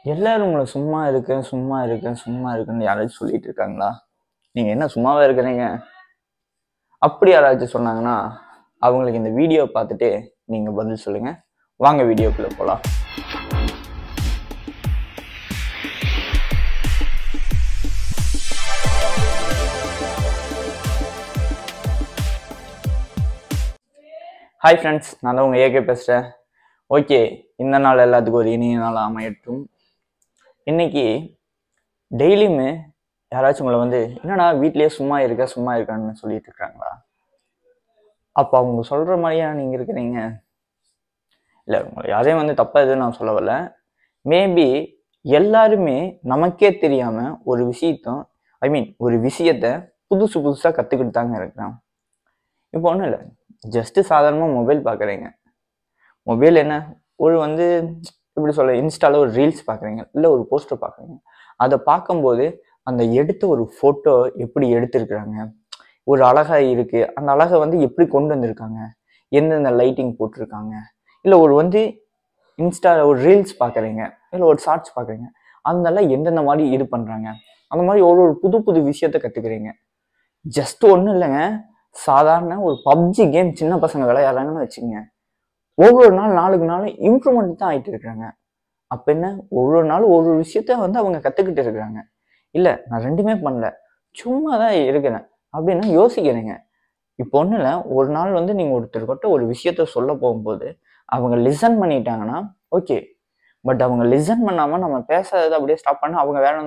எல்லாரும் உங்களை சும்மா இருக்கேன் சும்மா இருக்கேன் சும்மா இருக்கேன்னு யாராச்சும் சொல்லிட்டு இருக்காங்களா நீங்க என்ன சும்மாவே இருக்கிறீங்க அப்படி யாராச்சும் சொன்னாங்கன்னா அவங்களுக்கு இந்த வீடியோ பார்த்துட்டு நீங்க பதில் சொல்லுங்க வாங்க வீடியோக்குள்ள போலாம் ஹாய் ஃப்ரெண்ட்ஸ் நான் தான் உங்கள் ஏகே பேசுகிறேன் ஓகே இந்த நாள் எல்லாத்துக்கும் ஒரு இனிய நாள் அமையட்டும் இன்னைக்கு டெய்லியுமே யாராச்சும் உங்களை வந்து என்னடா வீட்லயே சும்மா இருக்க சும்மா இருக்கான்னு சொல்லிட்டு இருக்காங்களா அப்போ அவங்க சொல்கிற மாதிரியா நீங்கள் இருக்கிறீங்க இல்லை உங்களை யாரையும் வந்து தப்பாக எதுவும் நான் சொல்ல வரல மேபி எல்லாருமே நமக்கே தெரியாமல் ஒரு விஷயத்தும் ஐ மீன் ஒரு விஷயத்த புதுசு புதுசாக கற்றுக்கிட்டு தாங்க இருக்கிறோம் இப்போ ஒன்றும் இல்லை ஜஸ்ட்டு சாதாரணமாக மொபைல் பார்க்குறீங்க மொபைல் என்ன ஒரு வந்து எப்படி சொல்ல இன்ஸ்டால ஒரு ரீல்ஸ் பார்க்குறீங்க இல்லை ஒரு போஸ்டர் பார்க்குறீங்க அதை பார்க்கும்போது அந்த எடுத்த ஒரு ஃபோட்டோ எப்படி எடுத்திருக்கிறாங்க ஒரு அழகா இருக்கு அந்த அழகை வந்து எப்படி கொண்டு வந்திருக்காங்க எந்தெந்த லைட்டிங் போட்டிருக்காங்க இல்லை ஒரு வந்து இன்ஸ்டா ஒரு ரீல்ஸ் பார்க்குறீங்க இல்லை ஒரு ஷார்ட்ஸ் பார்க்குறீங்க அதனால எந்தெந்த மாதிரி இது பண்ணுறாங்க அந்த மாதிரி ஒரு ஒரு புது புது விஷயத்த கற்றுக்குறீங்க ஜஸ்ட் ஒன்றும் இல்லைங்க சாதாரண ஒரு பப்ஜி கேம் சின்ன பசங்க விளையாடுறாங்கன்னு வச்சுங்க ஒவ்வொரு நாள் நாளுக்கு நாள் இம்ப்ரூவ்மெண்ட் தான் ஆயிட்டு இருக்காங்க அப்போ என்ன ஒவ்வொரு நாள் ஒரு ஒரு விஷயத்த வந்து அவங்க கற்றுக்கிட்டு இருக்கிறாங்க இல்லை நான் ரெண்டுமே பண்ணல சும்மா தான் இருக்கிறேன் அப்படின்னா யோசிக்கிறேங்க இப்போ ஒன்றும் இல்லை ஒரு நாள் வந்து நீங்கள் ஒருத்தர்கிட்ட ஒரு விஷயத்த சொல்ல போகும்போது அவங்க லிசன் பண்ணிட்டாங்கன்னா ஓகே பட் அவங்க லிசன் பண்ணாமல் நம்ம பேசாததை அப்படியே ஸ்டாப் பண்ண அவங்க வேற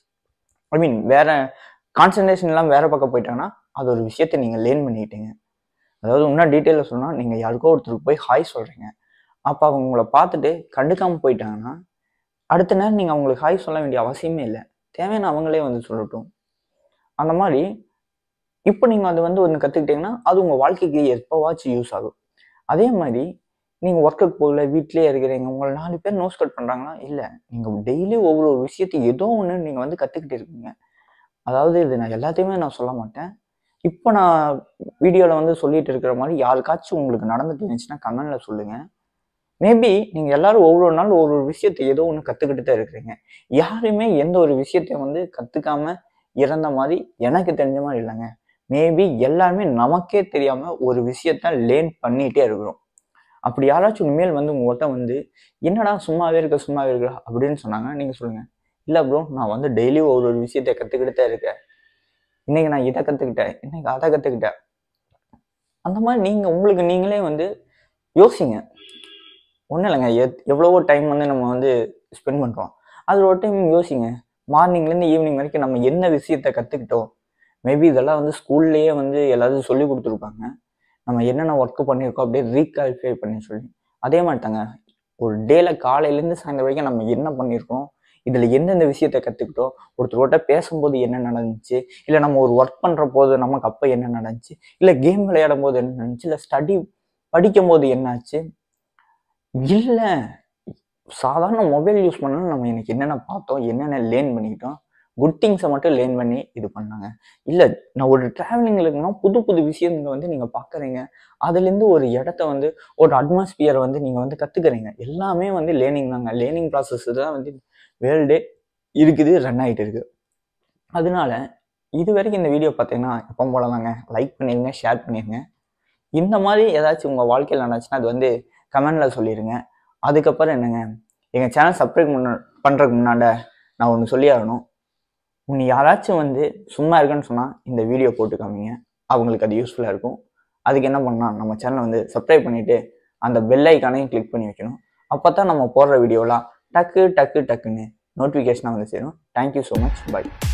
ஐ மீன் வேற கான்சன்ட்ரேஷன் எல்லாம் வேற பக்கம் போயிட்டாங்கன்னா அது ஒரு விஷயத்த நீங்கள் லேர்ன் பண்ணிக்கிட்டீங்க அதாவது இன்னும் டீட்டெயிலில் சொன்னால் நீங்கள் யாருக்கோ ஒருத்தருக்கு போய் ஹாய் சொல்கிறீங்க அப்போ அவங்க உங்களை பார்த்துட்டு கண்டுக்காமல் போயிட்டாங்கன்னா அடுத்த நேரம் நீங்கள் அவங்களுக்கு ஹாய் சொல்ல வேண்டிய அவசியமே இல்லை தேவையான அவங்களே வந்து சொல்லட்டும் அந்த மாதிரி இப்போ நீங்கள் அது வந்து ஒன்று கற்றுக்கிட்டீங்கன்னா அது உங்கள் வாழ்க்கைக்கு எப்போவாச்சும் யூஸ் ஆகும் அதே மாதிரி நீங்கள் ஒர்க்குக்கு போகல வீட்டிலே இருக்கிறீங்க உங்களை நாலு பேர் நோஸ் கட் பண்ணுறாங்களா இல்லை நீங்கள் டெய்லி ஒவ்வொரு ஒரு விஷயத்தையும் ஏதோ ஒன்று நீங்கள் வந்து கற்றுக்கிட்டு இருக்கீங்க அதாவது இது நான் எல்லாத்தையுமே நான் சொல்ல மாட்டேன் இப்போ நான் வீடியோவில் வந்து சொல்லிட்டு இருக்கிற மாதிரி யாருக்காச்சும் உங்களுக்கு நடந்துட்டு இருந்துச்சுன்னா கமெண்ட்ல சொல்லுங்க மேபி நீங்கள் எல்லாரும் ஒவ்வொரு நாள் ஒரு ஒரு விஷயத்தை ஏதோ ஒன்று கற்றுக்கிட்டு தான் இருக்கிறீங்க யாருமே எந்த ஒரு விஷயத்தையும் வந்து கற்றுக்காம இறந்த மாதிரி எனக்கு தெரிஞ்ச மாதிரி இல்லைங்க மேபி எல்லாருமே நமக்கே தெரியாமல் ஒரு விஷயத்த லேர்ன் பண்ணிகிட்டே இருக்கிறோம் அப்படி யாராச்சும் இனிமேல் வந்து உங்கள்கிட்ட வந்து என்னடா சும்மாவே இருக்க சும்மாவே இருக்க அப்படின்னு சொன்னாங்க நீங்கள் சொல்லுங்கள் இல்லை ப்ரோ நான் வந்து டெய்லி ஒரு ஒரு விஷயத்தை கற்றுக்கிட்டு தான் இருக்கேன் இன்னைக்கு நான் இதை கற்றுக்கிட்டேன் இன்னைக்கு அதை கற்றுக்கிட்டேன் அந்த மாதிரி நீங்கள் உங்களுக்கு நீங்களே வந்து யோசிங்க ஒன்றும் இல்லைங்க எத் எவ்வளவோ டைம் வந்து நம்ம வந்து ஸ்பெண்ட் பண்ணுறோம் அதில் ஒரு டைம் யோசிங்க மார்னிங்லேருந்து ஈவினிங் வரைக்கும் நம்ம என்ன விஷயத்த கற்றுக்கிட்டோம் மேபி இதெல்லாம் வந்து ஸ்கூல்லேயே வந்து எல்லாத்தையும் சொல்லி கொடுத்துருப்பாங்க நம்ம என்னென்ன ஒர்க்கு பண்ணியிருக்கோம் அப்படியே ரீகால்ஃபை பண்ணி சொல்லி அதே மாதிரி தாங்க ஒரு டேல காலையிலேருந்து சாயந்தரம் வரைக்கும் நம்ம என்ன பண்ணியிருக்கோம் இதில் எந்தெந்த விஷயத்த கற்றுக்கிட்டோம் ஒருத்தரோட பேசும்போது என்ன நடந்துச்சு இல்லை நம்ம ஒரு ஒர்க் பண்ணுற போது நமக்கு அப்போ என்ன நடந்துச்சு இல்லை கேம் விளையாடும் போது என்ன நடந்துச்சு இல்லை ஸ்டடி படிக்கும் போது என்னாச்சு இல்லை சாதாரண மொபைல் யூஸ் பண்ணாலும் நம்ம எனக்கு என்னென்ன பார்த்தோம் என்னென்ன லேர்ன் பண்ணிக்கிட்டோம் குட் திங்ஸை மட்டும் லேர்ன் பண்ணி இது பண்ணாங்க இல்லை நான் ஒரு ட்ராவலிங்கில் இருக்குன்னா புது புது விஷயங்களை வந்து நீங்கள் பார்க்குறீங்க அதுலேருந்து ஒரு இடத்த வந்து ஒரு அட்மாஸ்பியரை வந்து நீங்கள் வந்து கற்றுக்குறீங்க எல்லாமே வந்து லேர்னிங் தாங்க லேர்னிங் ப்ராசஸ் தான் வந்து வேர்ல்டே இருக்குது ரன் ஆகிட்டு இருக்கு அதனால இது வரைக்கும் இந்த வீடியோ பார்த்தீங்கன்னா எப்போ போல தாங்க லைக் பண்ணிடுங்க ஷேர் பண்ணிடுங்க இந்த மாதிரி ஏதாச்சும் உங்கள் வாழ்க்கையில் நடந்துச்சுன்னா அது வந்து கமெண்டில் சொல்லிடுங்க அதுக்கப்புறம் என்னங்க எங்கள் சேனல் சப்ஸ்கிரைப் பண்ண பண்ணுறதுக்கு முன்னாடி நான் ஒன்று சொல்லி ஆகணும் உன்னை யாராச்சும் வந்து சும்மா இருக்குன்னு சொன்னால் இந்த வீடியோ போட்டு காமிங்க அவங்களுக்கு அது யூஸ்ஃபுல்லாக இருக்கும் அதுக்கு என்ன பண்ணால் நம்ம சேனலை வந்து சப்ஸ்கிரைப் பண்ணிவிட்டு அந்த பெல் ஐக்கானையும் கிளிக் பண்ணி வைக்கணும் அப்போ தான் நம்ம போடுற வீடியோலாம் டக்கு டக்கு டக்குன்னு நோட்டிஃபிகேஷனாக வந்து சேரும் தேங்க்யூ ஸோ மச் பை